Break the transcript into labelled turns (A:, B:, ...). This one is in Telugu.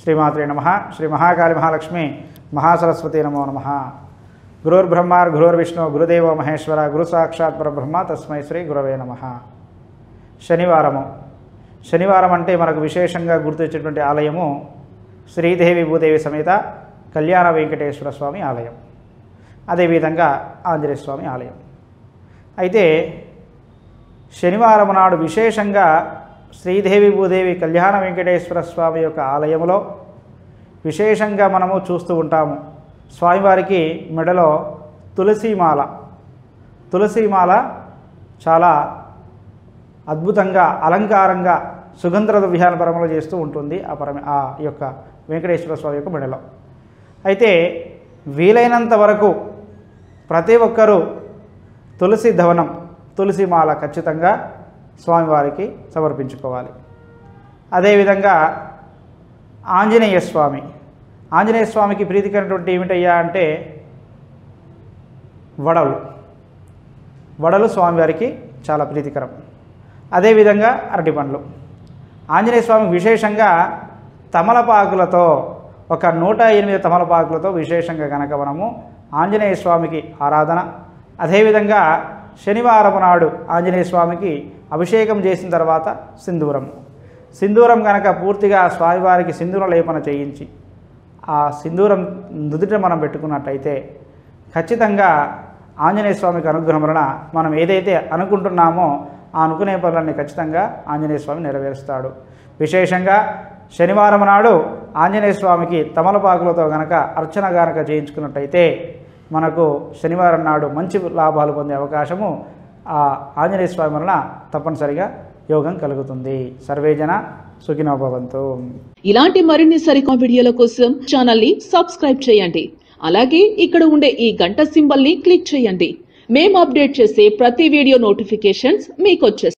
A: శ్రీమాత్రే నమ శ్రీ మహాకాళి మహాలక్ష్మి మహాసరస్వతి నమో నమ గురుర్బ్రహ్మార్ గురుర్విష్ణు గురుదేవ మహేశ్వర గురు సాక్షాత్ పరబ్రహ్మ తస్మై శ్రీ గురవే నమ శనివారము శనివారం అంటే మనకు విశేషంగా గుర్తొచ్చేటువంటి ఆలయము శ్రీదేవి భూదేవి సమేత కళ్యాణ వెంకటేశ్వర స్వామి ఆలయం అదేవిధంగా ఆంజనేయ స్వామి ఆలయం అయితే శనివారం నాడు విశేషంగా శ్రీదేవి భూదేవి కళ్యాణ వెంకటేశ్వర స్వామి యొక్క ఆలయంలో విశేషంగా మనము చూస్తూ ఉంటాము స్వామివారికి మెడలో తులసీమాల తులసీమాల చాలా అద్భుతంగా అలంకారంగా సుగంధ విహార పరమలు చేస్తూ ఉంటుంది ఆ పరమ ఆ యొక్క వెంకటేశ్వర స్వామి యొక్క మెడలో అయితే వీలైనంత వరకు ప్రతి ఒక్కరూ తులసి ధవనం తులసి మాల ఖచ్చితంగా స్వామివారికి సమర్పించుకోవాలి అదేవిధంగా ఆంజనేయ స్వామి ఆంజనేయ స్వామికి ప్రీతికరమైనటువంటి ఏమిటయ్యా అంటే వడలు వడలు స్వామివారికి చాలా ప్రీతికరం అదేవిధంగా అరటి పండ్లు ఆంజనేయ స్వామికి విశేషంగా తమలపాకులతో ఒక నూట ఎనిమిది తమలపాకులతో విశేషంగా కనుక మనము ఆంజనేయ స్వామికి ఆరాధన అదేవిధంగా శనివారం నాడు ఆంజనేయ స్వామికి అభిషేకం చేసిన తర్వాత సింధూరం సింధూరం కనుక పూర్తిగా స్వామివారికి సింధూర లేపన చేయించి ఆ సింధూరం నుదుట మనం పెట్టుకున్నట్టయితే ఖచ్చితంగా ఆంజనేయ స్వామికి అనుగ్రహం వలన మనం ఏదైతే అనుకుంటున్నామో ఆ అనుకునే పనులన్నీ ఖచ్చితంగా ఆంజనేయ స్వామి నెరవేరుస్తాడు విశేషంగా శనివారం నాడు ఆంజనేయ స్వామికి తమలపాకులతో గనక అర్చన గనక చేయించుకున్నట్టయితే మనకు శనివారం నాడు మంచి లాభాలు పొందే అవకాశము ఆ ఆంజనేయ స్వామి వలన తప్పనిసరిగా యోగం కలుగుతుంది సర్వేజన సుఖినోభవంతు
B: ఇలాంటి మరిన్ని సరికొత్త వీడియోల కోసం ఛానల్ ని సబ్స్క్రైబ్ చేయండి అలాగే ఇక్కడ ఉండే ఈ గంట సింబల్ ని క్లిక్ చేయండి మేము అప్డేట్ చేసే ప్రతి వీడియో నోటిఫికేషన్స్ మీకు వచ్చేస్తాయి